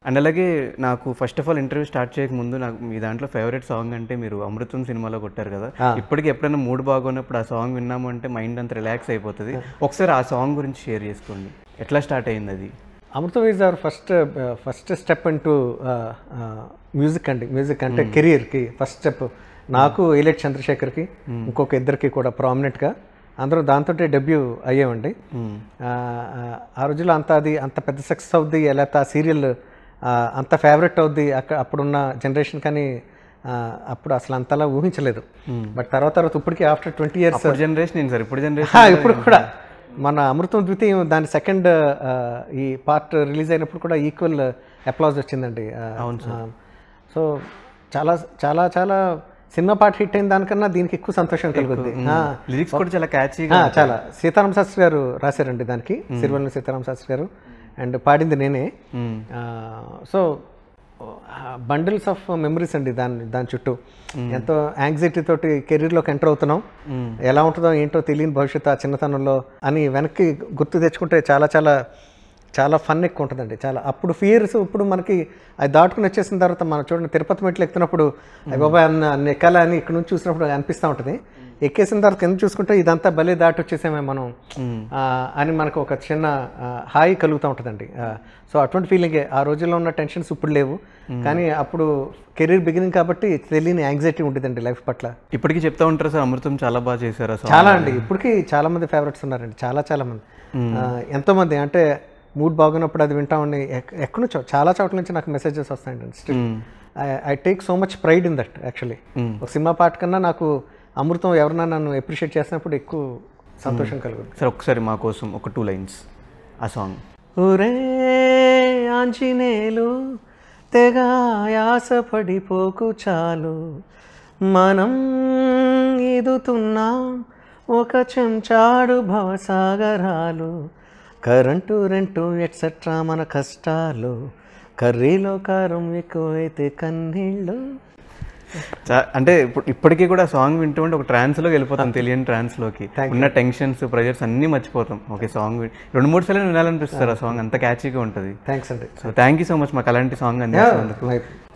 and అలాగే నాకు first of all interview start చేయక ముందు నాకు మీ దాంట్లో ఫేవరెట్ సాంగ్ అంటే మీరు అమృతం సినిమాలో కొట్టారు కదా ఇప్పటికి ఎప్పుడైనా మూడ్ బాగున్నప్పుడు ఆ సాంగ్ విన్నాము అంటే మైండ్ అంతా రిలాక్స్ అయిపోతుంది ఒకసారి ఆ సాంగ్ గురించి షేర్ చేసుకోండి ఎట్లా స్టార్ట్ అయింది అది అమృతం is our first first step into music అండి మ్యూజిక్ అంటే కెరీర్కి ఫస్ట్ స్టెప్ నాకు ఇలేట్ చంద్రశేఖర్కి ఇంకొక ఇద్దరికి కూడా ప్రామినెంట్గా అందరూ దాంతో డెబ్యూ అయ్యామండి ఆ, ఆ, ఆ రోజుల్లో అంత అది అంత పెద్ద సక్సెస్ అవుద్ది లేకపోతే ఆ సీరియల్ అంత ఫేవరెట్ అవుద్ది అక్కడ అప్పుడున్న జనరేషన్ కానీ ఆ, అప్పుడు అసలు అంతలా ఊహించలేదు బట్ తర్వాత తర్వాత ఇప్పటికి ఆఫ్టర్ ట్వంటీ ఇయర్స్ ఇప్పుడు జనరేషన్ ఏంటి సార్ ఇప్పుడు జనరేషన్ హా, ఇప్పుడు కూడా మన అమృతం ద్వితీయం దాని సెకండ్ ఈ పార్ట్ రిలీజ్ అయినప్పుడు కూడా ఈక్వల్ అప్లాజ్ వచ్చిందండి అవును సో చాలా చాలా చాలా సినిమా పాట హిట్ అయిన దానికన్నా దీనికి ఎక్కువ సంతోషం కలుగుద్ది ఆ, లిరిక్స్ కూడా చాలా క్యాచీగా ఆ, చాలా సీతారాం శాస్త్రి గారు రాశారండి దానికి సిరివెల్ల సీతారాం శాస్త్రి గారు అండ్ పాడింది నేనే సో బండిల్స్ ఆఫ్ మెమరీస్ అండి దాని దాని చుట్టూ ఎంతో యాంగ్జైటీ తోటి కెరీర్లోకి ఎంటర్ అవుతున్నాం ఎలా ఉంటుందో ఏంటో తెలియని భవిష్యత్తు ఆ చిన్నతనంలో అని వెనక్కి గుర్తు తెచ్చుకుంటే చాలా చాలా చాలా ఫన్ ఎక్కువ ఉంటుందండి చాలా అప్పుడు ఫియర్స్ ఇప్పుడు మనకి అది దాటుకుని వచ్చేసిన తర్వాత మనం చూడండి తిరుపతి మెట్లు ఎక్కుతున్నప్పుడు అయ్య బాబాయ్ అన్న అన్ని ఎక్కాలా అని ఇక్కడ నుంచి చూసినప్పుడు అనిపిస్తూ ఉంటుంది ఎక్కేసిన తర్వాత కింద చూసుకుంటే ఇదంతా భలే దాటి వచ్చేసామే మనం ఆ, అని మనకు ఒక చిన్న ఆ, హాయి కలుగుతూ ఉంటుందండి సో అటువంటి ఫీలింగే ఆ రోజుల్లో ఉన్న టెన్షన్స్ ఇప్పుడు లేవు కానీ అప్పుడు కెరీర్ బిగినింగ్ కాబట్టి తెలియని యాంగ్జైటీ ఉండేదండి లైఫ్ పట్ల ఇప్పటికీ చెప్తా ఉంటారు సార్ అమృతం చాలా బాగా చేశారు ఆ సాంగ్ చాలా అండి ఇప్పటికీ చాలా మంది ఫేవరెట్స్ ఉన్నారండి చాలా చాలా మంది ఆ, ఎంతో మంది అంటే మూడ్ బాగున్నప్పుడు అది వింటామండి ఎక్- ఎక్కడి నుంచో చాలా చోట్ల నుంచి నాకు మెసేజెస్ వస్తాయండి still I take so much pride in that actually ఒక సినిమా పాట కన్నా నాకు అమృతం ఎవరన్నా నన్ను అప్రిషియేట్ చేసినప్పుడు ఎక్కువ సంతోషం కలుగుతుంది సార్ ఒకసారి మా కోసం ఒక టూ లైన్స్ ఆ సాంగ్ ఒరే ఆంజనేయులు తెగ ఆయాసపడిపోకు చాలు మనం ఈదుతున్నాం ఒక చెంచాడు భవసాగరాలు కరెంటు రెంటు ఎట్సెట్రా మన కష్టాలు కర్రీలో కారం ఎక్కువైతే కన్నీళ్ళు చా- అంటే ఇప్పుడు ఇప్పటికీ కూడా సాంగ్ వింటూ ఉంటే ఒక ట్రాన్స్ లోకి వెళ్ళిపోతాం తెలియని ట్రాన్స్ లోకి ఉన్న టెన్షన్స్ ప్రెజర్స్ అన్ని మర్చిపోతాం ఓకే సాంగ్ రెండు మూడు సార్లు వినాలనిపిస్తారు ఆ సాంగ్ అంత క్యాచీగా ఉంటుంది థ్యాంక్స్ అండి so thank you so much మాకు అలాంటి సాంగ్ అందించినందుకు మై